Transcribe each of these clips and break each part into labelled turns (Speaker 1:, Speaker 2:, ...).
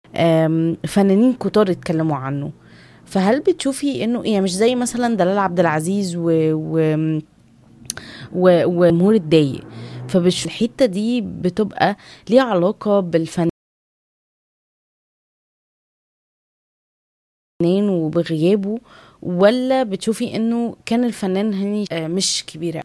Speaker 1: آم، فنانين كتار اتكلموا عنه فهل بتشوفي انه يعني مش زي مثلا دلال عبد العزيز و و و- وجمهور اتضايق فبش الحته دي بتبقى ليها علاقه بالفنان وبغيابه ولا بتشوفي انه كان الفنان هاني آه، مش كبيره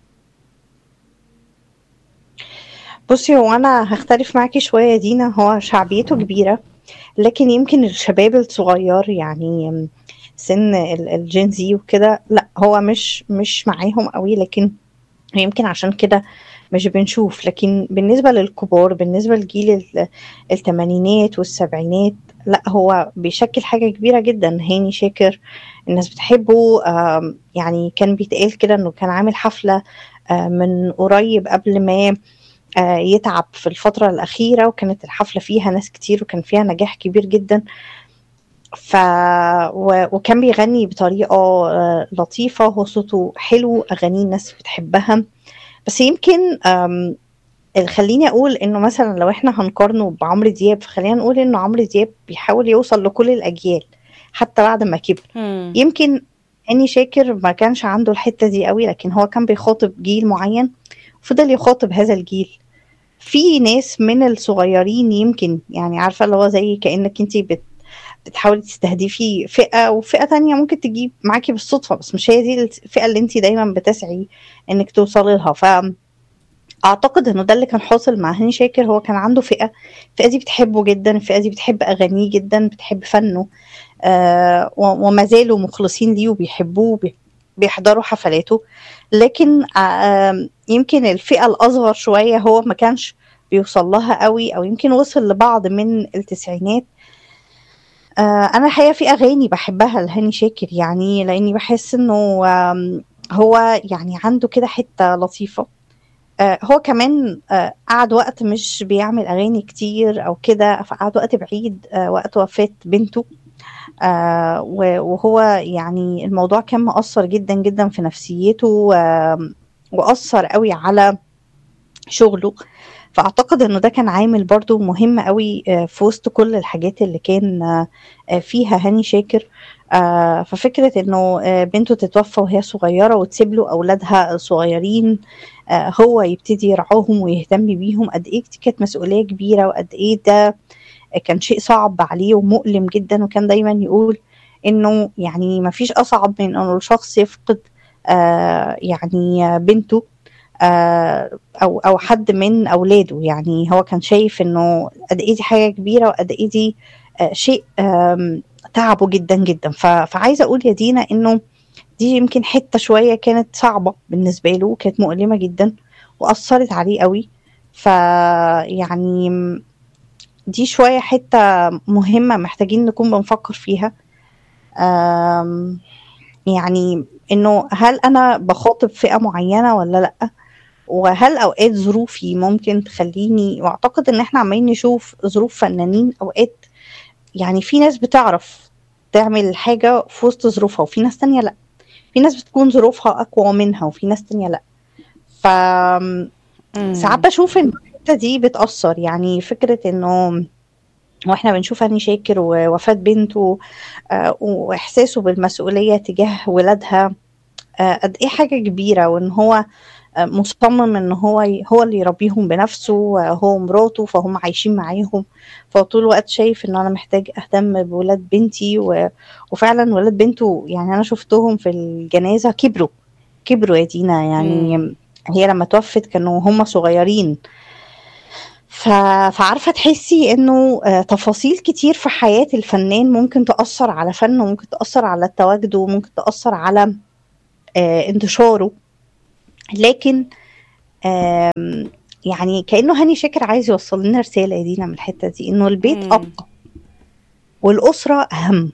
Speaker 2: بصي هو انا هختلف معاكي شويه يا دينا هو شعبيته كبيره لكن يمكن الشباب الصغير يعني سن ال- الجين زي وكده لا هو مش مش معاهم قوي لكن يمكن عشان كده مش بنشوف لكن بالنسبة للكبار بالنسبة لجيل ال- التمانينات والسبعينات لا هو بيشكل حاجة كبيرة جدا هاني شاكر الناس بتحبه آم، يعني كان بيتقال كده انه كان عامل حفلة آه، من قريب قبل ما آه، يتعب في الفترة الأخيرة وكانت الحفلة فيها ناس كتير وكان فيها نجاح كبير جدا ف و... وكان بيغني بطريقة آه، لطيفة هو صوته حلو أغانيه الناس بتحبها بس يمكن آم، اللي خليني أقول إنه مثلا لو إحنا هنقارنه بعمرو دياب فخلينا نقول إنه عمرو دياب بيحاول يوصل لكل الأجيال حتى بعد ما كبر
Speaker 1: مم.
Speaker 2: يمكن هاني شاكر ما كانش عنده الحتة دي قوي لكن هو كان بيخاطب جيل معين وفضل يخاطب هذا الجيل في ناس من الصغيرين يمكن يعني عارفة اللي هو زي كأنك انتي بت بتحاولي تستهدفي فئة وفئة تانية ممكن تجيب معاكي بالصدفة بس مش هي دي الفئة اللي انتي دايما بتسعي انك توصلي لها فأعتقد انه ده اللي كان حاصل مع هاني شاكر هو كان عنده فئة الفئة دي بتحبه جدا الفئة دي بتحب أغانيه جدا بتحب فنه آه و- وما زالوا مخلصين ليه وبيحبوه وبي- بيحضروا حفلاته لكن آه يمكن الفئة الأصغر شوية هو ما كانش بيوصل لها قوي أو يمكن وصل لبعض من التسعينات آه أنا الحقيقة في أغاني بحبها لهاني شاكر يعني لأني بحس إنه آم، هو يعني عنده كده حتة لطيفة آه هو كمان آه قعد وقت مش بيعمل أغاني كتير أو كده فقعد وقت بعيد آه وقت وفاة بنته آه و- وهو يعني الموضوع كان مؤثر جدا جدا في نفسيته آم، وأثر قوي على شغله فأعتقد إنه ده كان عامل برضو مهم قوي آه، في وسط كل الحاجات اللي كان آه، آه، فيها هاني شاكر آه، ففكرة إنه آه، بنته تتوفى وهي صغيرة وتسيب له أولادها الصغيرين آه، هو يبتدي يرعاهم ويهتم بيهم قد إيه دي كانت مسؤولية كبيرة وقد إيه ده كان شيء صعب عليه ومؤلم جدا وكان دايما يقول إنه يعني مفيش أصعب من إنه الشخص يفقد آه، يعني بنته آه، او او حد من اولاده يعني هو كان شايف انه قد ايه دي حاجه كبيره وقد ايه دي آه، شيء آم، تعبه جدا جدا ف- فعايزه اقول يا دينا انه دي يمكن حته شويه كانت صعبه بالنسبه له وكانت مؤلمه جدا واثرت عليه قوي ف يعني دي شويه حته مهمه محتاجين نكون بنفكر فيها آم، يعني انه هل انا بخاطب فئه معينه ولا لا وهل اوقات ظروفي ممكن تخليني واعتقد ان احنا عمالين نشوف ظروف فنانين اوقات يعني في ناس بتعرف تعمل حاجة في وسط ظروفها وفي ناس تانية لا في ناس بتكون ظروفها اقوى منها وفي ناس تانية لا ف
Speaker 1: مم.
Speaker 2: ساعات بشوف ان الحتة دي بتأثر يعني فكرة انه واحنا بنشوف هاني شاكر ووفاة بنته آه، واحساسه بالمسؤولية تجاه ولادها آه، قد ايه حاجة كبيرة وان هو آه، مصمم ان هو ي- هو اللي يربيهم بنفسه آه، هو ومراته فهم عايشين معاهم فطول الوقت شايف ان انا محتاج اهتم بولاد بنتي و... وفعلا ولاد بنته يعني انا شفتهم في الجنازة كبروا كبروا يا دينا يعني
Speaker 1: مم.
Speaker 2: هي لما توفت كانوا هم صغيرين ف... فعارفة تحسي انه آه، تفاصيل كتير في حياة الفنان ممكن تأثر على فنه ممكن تأثر على تواجده ممكن تأثر على آه، انتشاره لكن آم، يعني كأنه هاني شاكر عايز يوصل لنا رسالة يا دينا من الحتة دي انه البيت
Speaker 1: مم.
Speaker 2: أبقى والأسرة أهم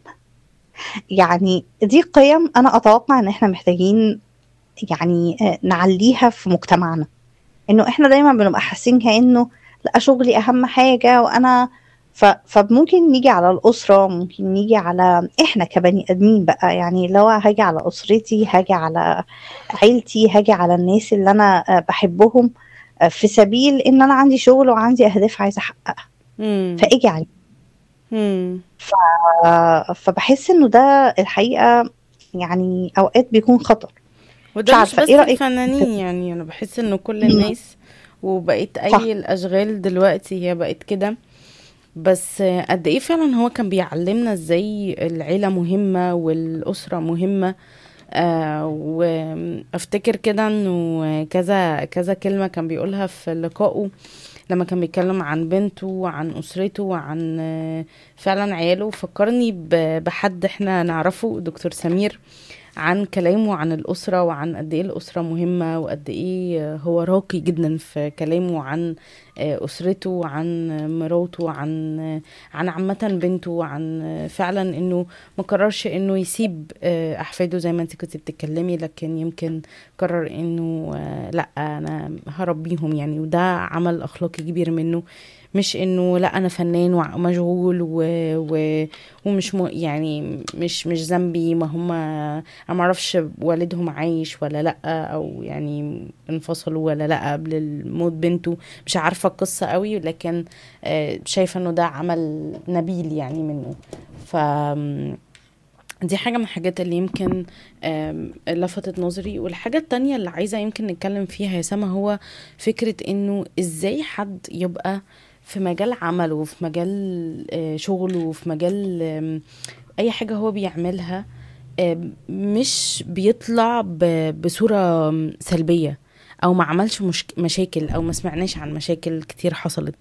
Speaker 2: يعني دي قيم أنا أتوقع إن إحنا محتاجين يعني آه، نعليها في مجتمعنا إنه إحنا دايما بنبقى حاسين كأنه لا شغلي أهم حاجة وأنا ف... فممكن نيجي على الأسرة ممكن نيجي على إحنا كبني آدمين بقى يعني لو هاجي على أسرتي هاجي على عيلتي هاجي على الناس اللي أنا آه، بحبهم آه، في سبيل إن أنا عندي شغل وعندي أهداف عايزة أحققها
Speaker 1: مم.
Speaker 2: فاجي عليه
Speaker 1: مم.
Speaker 2: آه، فبحس انه ده الحقيقة يعني اوقات بيكون خطر مش
Speaker 1: وده مش
Speaker 2: عارفة
Speaker 1: بس
Speaker 2: ايه رأيك
Speaker 1: الفنانين يعني انا بحس انه كل
Speaker 2: مم.
Speaker 1: الناس وبقيت
Speaker 2: صح
Speaker 1: اي الاشغال دلوقتي هي بقت كده بس قد ايه فعلا هو كان بيعلمنا ازاي العيلة مهمة والأسرة مهمة آه وافتكر كده انه كذا كذا كلمة كان بيقولها في لقائه لما كان بيتكلم عن بنته وعن أسرته وعن آه، فعلا عياله فكرني ب- بحد احنا نعرفه دكتور سمير عن كلامه عن الأسرة وعن قد إيه الأسرة مهمة وقد إيه هو راقي جدا في كلامه عن آه، أسرته وعن مراته وعن عن عامة بنته وعن فعلا إنه ما قررش إنه يسيب آه، أحفاده زي ما أنت كنت بتتكلمي لكن يمكن قرر إنه آه، لأ أنا هربيهم يعني وده عمل أخلاقي كبير منه مش انه لا انا فنان ومشغول و... و... ومش م... يعني مش مش ذنبي ما هم انا ما اعرفش والدهم عايش ولا لا او يعني انفصلوا ولا لا قبل الموت بنته مش عارفه القصه قوي لكن آه، شايفه انه ده عمل نبيل يعني منه ف دي حاجة من الحاجات اللي يمكن آم، لفتت نظري والحاجة التانية اللي عايزة يمكن نتكلم فيها يا سما هو فكرة انه ازاي حد يبقى في مجال عمله وفي مجال آه، شغله وفي مجال آم، اي حاجة هو بيعملها آم، مش بيطلع ب- بصورة سلبية او ما عملش مشك... مشاكل او ما سمعناش عن مشاكل كتير حصلت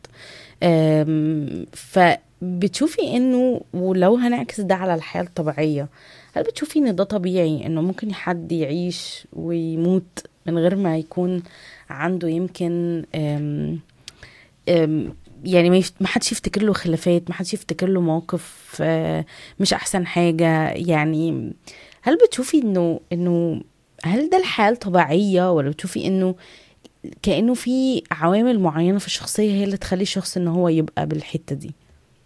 Speaker 1: آم، فبتشوفي انه ولو هنعكس ده على الحياة الطبيعية هل بتشوفي ان ده طبيعي انه ممكن حد يعيش ويموت من غير ما يكون عنده يمكن آم، آم، يعني ما يفت- ما حدش يفتكر له خلافات ما حدش يفتكر له مواقف آه، مش احسن حاجة يعني هل بتشوفي انه انه هل ده الحياة الطبيعية ولا بتشوفي انه كأنه في عوامل معينة في الشخصية هي اللي تخلي الشخص ان هو يبقى بالحتة دي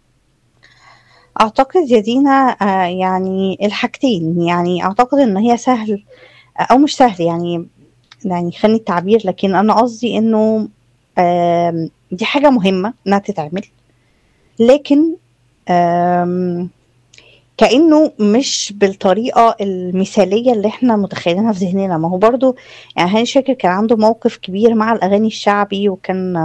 Speaker 2: اعتقد يا دينا آه، يعني الحاجتين يعني اعتقد ان هي سهل او مش سهل يعني يعني خليني التعبير لكن انا قصدي انه آم، دي حاجة مهمة انها تتعمل لكن آم، كأنه مش بالطريقة المثالية اللي احنا متخيلينها في ذهننا ما هو برضو يعني هاني شاكر كان عنده موقف كبير مع الأغاني الشعبي وكان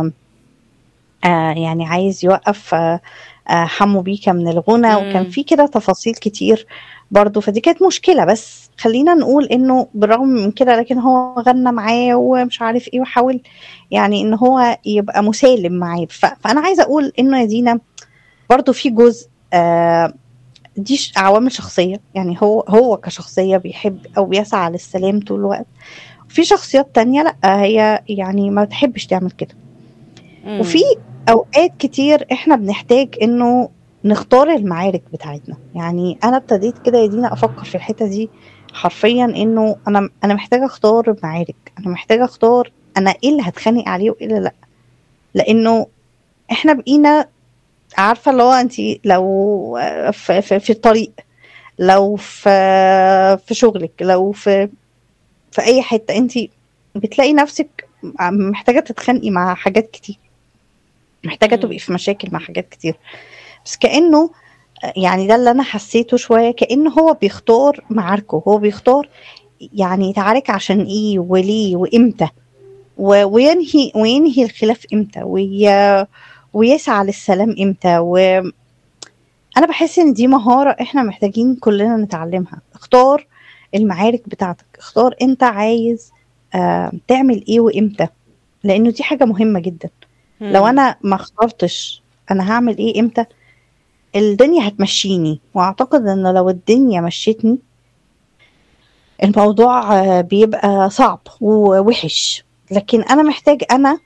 Speaker 2: آه يعني عايز يوقف آه آه حمو بيكا من الغنى وكان
Speaker 1: مم.
Speaker 2: في كده تفاصيل كتير برضو فدي كانت مشكلة بس خلينا نقول انه بالرغم من كده لكن هو غنى معاه ومش عارف ايه وحاول يعني ان هو يبقى مسالم معاه ف- فانا عايزة اقول انه يا دينا برضو في جزء آه دي ش- عوامل شخصية يعني هو هو كشخصية بيحب أو بيسعى للسلام طول الوقت في شخصيات تانية لأ هي يعني ما بتحبش تعمل كده وفي
Speaker 1: مم.
Speaker 2: أوقات كتير إحنا بنحتاج إنه نختار المعارك بتاعتنا يعني أنا ابتديت كده يا دينا أفكر في الحتة دي حرفيا إنه أنا أنا محتاجة أختار معارك أنا محتاجة أختار أنا إيه اللي هتخانق عليه وإيه اللي لأ لأنه إحنا بقينا عارفة اللي هو أنت لو في, في, في الطريق لو في في شغلك لو في في اي حته انت بتلاقي نفسك محتاجه تتخانقي مع حاجات كتير محتاجه
Speaker 1: مم.
Speaker 2: تبقي في مشاكل مع حاجات كتير بس كانه يعني ده اللي انا حسيته شويه كانه هو بيختار معاركه هو بيختار يعني يتعارك عشان ايه وليه وامتى و- وينهي وينهي الخلاف امتى وي ويسعى للسلام امتى وانا بحس ان دي مهاره احنا محتاجين كلنا نتعلمها اختار المعارك بتاعتك اختار انت عايز آه تعمل ايه وامتى لانه دي حاجه مهمه جدا لو
Speaker 1: مم.
Speaker 2: انا ما اخترتش انا هعمل ايه امتى الدنيا هتمشيني واعتقد ان لو الدنيا مشيتني الموضوع آه، بيبقى صعب ووحش لكن انا محتاج انا